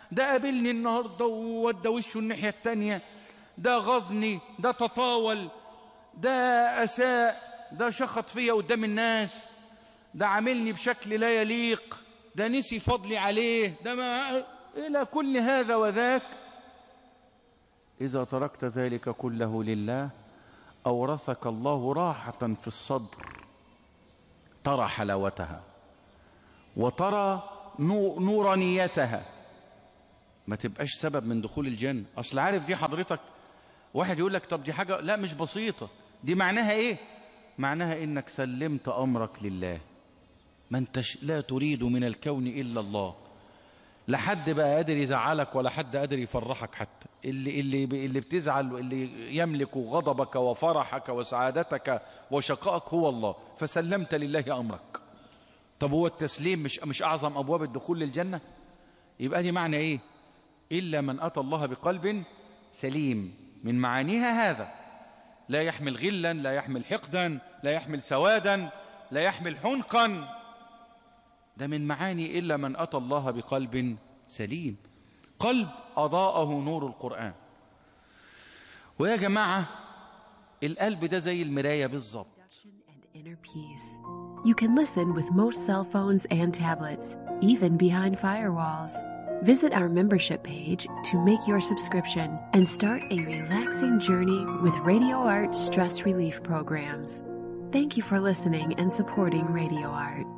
ده قابلني النهارده وودى وشه الناحيه التانيه ده غزني ده تطاول ده اساء ده شخط فيا قدام الناس ده عاملني بشكل لا يليق ده نسي فضلي عليه ده ما الى كل هذا وذاك اذا تركت ذلك كله لله اورثك الله راحه في الصدر ترى حلاوتها وترى نو- نورانيتها ما تبقاش سبب من دخول الجنة أصل عارف دي حضرتك واحد يقول لك طب دي حاجة لا مش بسيطة دي معناها إيه معناها إنك سلمت أمرك لله ما انتش لا تريد من الكون إلا الله لا حد بقى قادر يزعلك ولا حد قادر يفرحك حتى اللي اللي اللي بتزعل واللي يملك غضبك وفرحك وسعادتك وشقائك هو الله فسلمت لله امرك طب هو التسليم مش مش اعظم ابواب الدخول للجنه يبقى دي معنى ايه الا من اتى الله بقلب سليم من معانيها هذا لا يحمل غلا لا يحمل حقدا لا يحمل سوادا لا يحمل حنقا ده من معاني إلا من أتى الله بقلب سليم قلب أضاءه نور القرآن ويا جماعة القلب ده زي المراية بالظبط and inner peace. You can listen with most cell phones and tablets, even behind firewalls. Visit our membership page to make your subscription and start a relaxing journey with Radio Art stress relief programs. Thank you for listening and supporting Radio Art.